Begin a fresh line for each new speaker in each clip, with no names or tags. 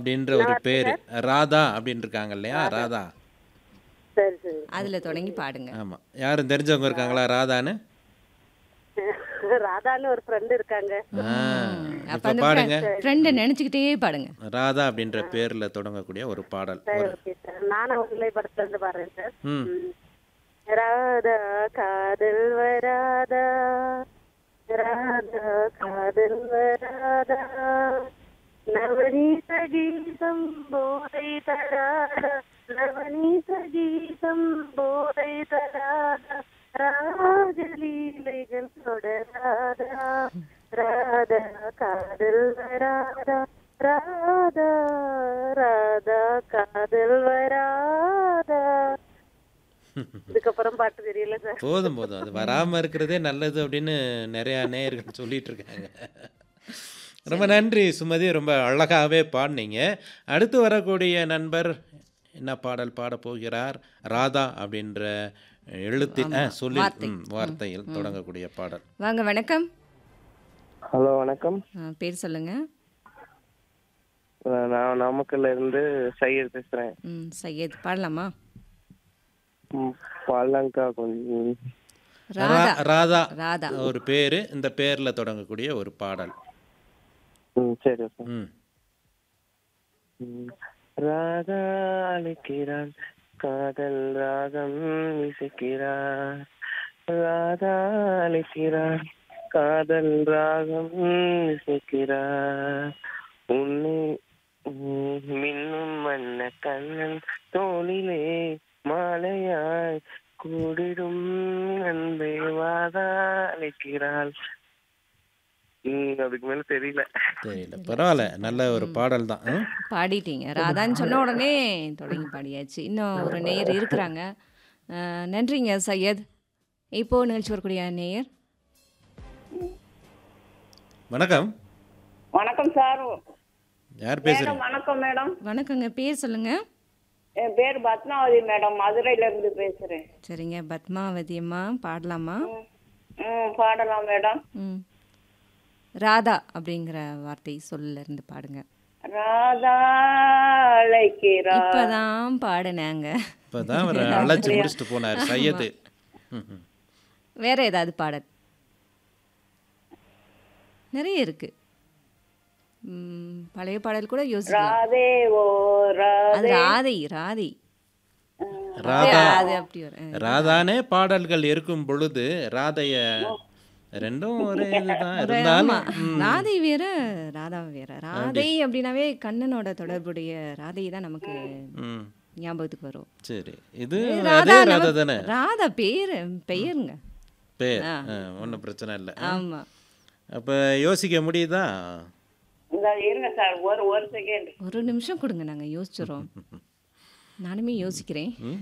அப்படின்ற ஒரு பேர் ராதா அப்படின்னு இருக்காங்க இல்லையா ராதா
சரி சரி
அதுல தொடங்கி பாடுங்க
ஆமாம் யாரும் தெரிஞ்சவங்க இருக்காங்களா ராதான்னு
ராதான்னு ஒரு ஃப்ரெண்டு இருக்காங்க
ஆ
அப்ப
இப்போ
அந்த
பாடுங்க
ஃப்ரெண்டை நினைச்சுக்கிட்டே பாடுங்க
ராதா அப்படின்ற பேர்ல தொடங்கக்கூடிய ஒரு பாடல் ஒரு
ஓகே சார் நானும் உங்களை படத்துல இருந்து பாடுறேன் சார்
ம்
ம். ராதா காதல் வராதா ராதா காதல் வராதா நவநீத கீதம் போதை தராதா நவநீத கீதம் போதை தராதா ராஜலீலைகள் தொடராதா ராதா காதல் வராதா ராதா ராதா காதல் வராதா இதுக்கப்புறம் பாட்டு தெரியல சார்
போதும் போதும் அது வராம இருக்கிறதே நல்லது அப்படின்னு நிறைய நேயர்கள் சொல்லிட்டு இருக்காங்க ரொம்ப நன்றி சுமதி ரொம்ப அழகாகவே பாடினீங்க அடுத்து வரக்கூடிய நண்பர் என்ன பாடல் பாட போகிறார் ராதா அப்படின்ற எழுத்தில் ஆ, சொல்லி ம், வார்த்தையில் தொடங்கக்கூடிய பாடல்
வாங்க வணக்கம்
ஹலோ வணக்கம்
ஆ, பேர் சொல்லுங்க
அஹ் நான் நாமக்கல்ல இருந்து சையர் பேசுறேன்
ம் சையத் பாடலாமா
ம், பாடலாங்க்கா கொஞ்சம்
ராதா
ரா- ராதா
ராதா
ஒரு பேரு இந்த பேர்ல தொடங்கக்கூடிய ஒரு பாடல்
ம் சரி ஓகே
ம்
ம். ராதா அழைக்கிறான் காதல் ராகம் இசைக்கிறான் ராதா அழைக்கிறான் காதல் ராகம் இசைக்கிறான் உன்னை ம், மின்னும் வண்ண கண்ணன் தோளிலே மாலையாய் கூடிடும் அன்பை வாதா அழைக்கிறாள் ம், அதுக்கு மேல தெரியல
தெரியல பரவாயில்ல நல்ல ஒரு பாடல் தான் ம்?
பாடிட்டீங்க ராதான்னு சொன்ன உடனே தொடங்கி பாடியாச்சு இன்னும் ஒரு நேயர் இருக்கிறாங்க ஆ, நன்றிங்க சையத் இப்போ நிகழ்ச்சி வரக்கூடிய நேயர்
வணக்கம்
வணக்கம் சார்
யார் பேசுறீங்க
மேடம் வணக்கம் மேடம்
வணக்கங்க பேர் சொல்லுங்க
என் பேர் பத்மாவதி மேடம் மதுரையில இருந்து பேசுறேன்
சரிங்க பத்மாவதி அம்மா பாடலாமா
ம் பாடலாம் மேடம்
ம் ராதா அப்படிங்கிற வார்த்தை சொல்ல இருந்து பாடுங்க
ராதா அழைக்கிறா
இப்பதான் பாடினாங்க
இப்பதான் அவர் அழைச்சு முடிச்சுட்டு போனார் சையது ம், ம்.
வேற ஏதாவது பாடல் நிறைய இருக்கு ம், பழைய பாடல் கூட யோசிக்கலாம்
ராதே ஓ
அது
ராதே
ராதை ராதை
ராதா
அது அப்படி வரும்
ராதானே பாடல்கள் இருக்கும் பொழுது ராதைய ரெண்டும் ஒரே இதுதான் இருந்தாலும்
ஆமா ராதை வேற ராதா வேற ராதை அப்படின்னாவே கண்ணனோட தொடர்புடைய ராதை தான் நமக்கு
ம்
ஞாபகத்துக்கு வரும்
சரி இது
ராதா
அதே ராதா
நமக்கு-
தானே
ராதா பேரு பெயருங்க
பேர் ஒன்றும் பிரச்சனை இல்லை
ஆமா
அப்போ யோசிக்க முடியுதா
இந்த இருங்க சார் ஒரு ஒரு செகண்ட்
ஒரு நிமிஷம் கொடுங்க நாங்க யோசிச்சிரோம் நானுமே யோசிக்கிறேன்
ம்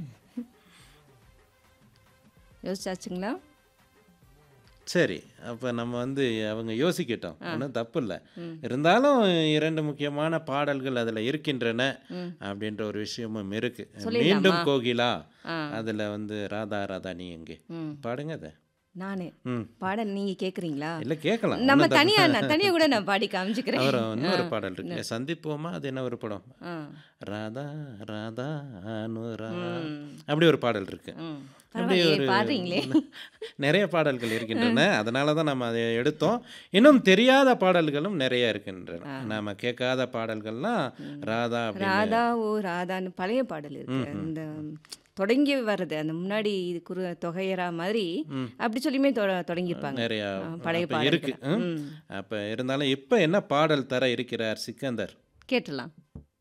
யோசிச்சாச்சுங்களா
சரி அப்போ நம்ம வந்து அவங்க யோசிக்கட்டும் ஒன்றும் தப்பு இல்லை இருந்தாலும் இரண்டு முக்கியமான பாடல்கள் அதில் இருக்கின்றன அப்படின்ற ஒரு விஷயமும் இருக்கு மீண்டும் கோகிலா
ஆ.
அதில் வந்து ராதா ராதா நீ எங்கே
ம்
பாடுங்க அதை
நானு
ம்
பாடல் நீங்க கேக்குறீங்களா
இல்லை கேட்கலாம்
நம்ம
ஒண்ணும் தப்பு
தனியா நான் தனியா கூட நான் பாடி காமிச்சுக்கிறேன்
அப்புறம் இன்னொரு பாடல் இருக்கு சந்திப்போமா அது என்ன ஒரு படம்
ஆ.
ராதா ராதா அனுரா
ம்.
அப்படி ஒரு பாடல் இருக்கு
ம்.
அப்படி
பரவாயில்லையே,
ஒரு
பாடுறீங்களே
நிறைய பாடல்கள் இருக்கின்றன அதனால தான் நம்ம அதை எடுத்தோம் இன்னும் தெரியாத பாடல்களும் நிறைய இருக்கின்றன நாம கேட்காத பாடல்கள்லாம் ராதா அப்படின்னு
ராதா ஓ ராதான்னு பழைய பாடல் இருக்கு அந்த தொடங்கி வர்றது அந்த முன்னாடி இது குறு தொகையரா மாதிரி அப்படி சொல்லியுமே தொ- தொடங்கியிருப்பாங்க
நிறைய
ஆ, பழைய
அப்ப இருக்கு
பாடல்கள்
ம். அப்ப இருந்தாலும் இப்ப என்ன பாடல் தர இருக்கிறார் சிக்கந்தர்
கேட்டலாம்